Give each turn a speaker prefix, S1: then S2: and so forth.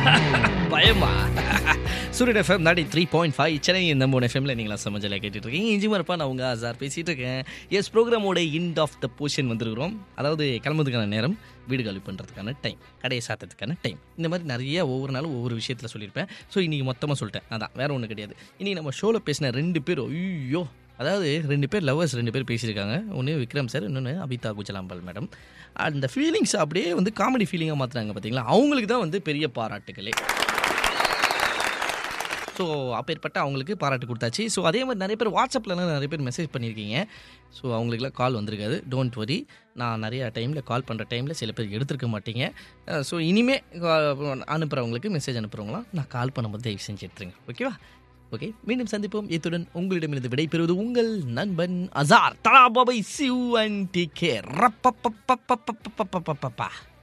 S1: பயமா சூரியன் எஃப்எம் நாடி த்ரீ பாயிண்ட் ஃபைவ் சென்னை இந்த மூணு எஃப்எம்ல நீங்களா சமஜல கேட்டுட்டு இருக்கீங்க இஞ்சி மரப்பா நான் உங்க ஆசார் பேசிட்டு இருக்கேன் எஸ் ப்ரோக்ராமோட இண்ட் ஆஃப் த போர்ஷன் வந்துருக்கிறோம் அதாவது கிளம்புறதுக்கான நேரம் வீடு காலி பண்ணுறதுக்கான டைம் கடையை சாத்ததுக்கான டைம் இந்த மாதிரி நிறைய ஒவ்வொரு நாளும் ஒவ்வொரு விஷயத்தில் சொல்லியிருப்பேன் ஸோ இன்றைக்கி மொத்தமாக சொல்லிட்டேன் அதான் வேற ஒன்றும் கிடையாது இன்றைக்கி நம்ம ஷோவில் பேசின ரெண்டு பேர் ஐயோ அதாவது ரெண்டு பேர் லவ்வர்ஸ் ரெண்டு பேர் பேசியிருக்காங்க ஒன்று விக்ரம் சார் இன்னொன்று அபிதா குஜலாம்பல் மேடம் அந்த ஃபீலிங்ஸ் அப்படியே வந்து காமெடி ஃபீலிங்காக மாற்றுறாங்க பார்த்தீங்களா அவங்களுக்கு தான் வந்து பெரிய பாராட்டுகளே ஸோ அப்பேற்பட்ட அவங்களுக்கு பாராட்டு கொடுத்தாச்சு ஸோ அதே மாதிரி நிறைய பேர் வாட்ஸ்அப்லலாம் நிறைய பேர் மெசேஜ் பண்ணியிருக்கீங்க ஸோ அவங்களுக்குலாம் கால் வந்திருக்காது டோன்ட் வரி நான் நிறைய டைமில் கால் பண்ணுற டைமில் சில பேர் எடுத்திருக்க மாட்டீங்க ஸோ இனிமே அனுப்புகிறவங்களுக்கு மெசேஜ் அனுப்புகிறவங்களாம் நான் கால் பண்ணும்போது தயவு செஞ்சு எடுத்துருங்க ஓகேவா ஓகே மீண்டும் சந்திப்போம் இத்துடன் உங்களிடமிருந்து விடைபெறுவது உங்கள் நண்பன் அசார் தலா பாபை சிவ் அண்ட் டி கே ரப்பப்பப்பப்பப்பப்பப்பப்பப்பா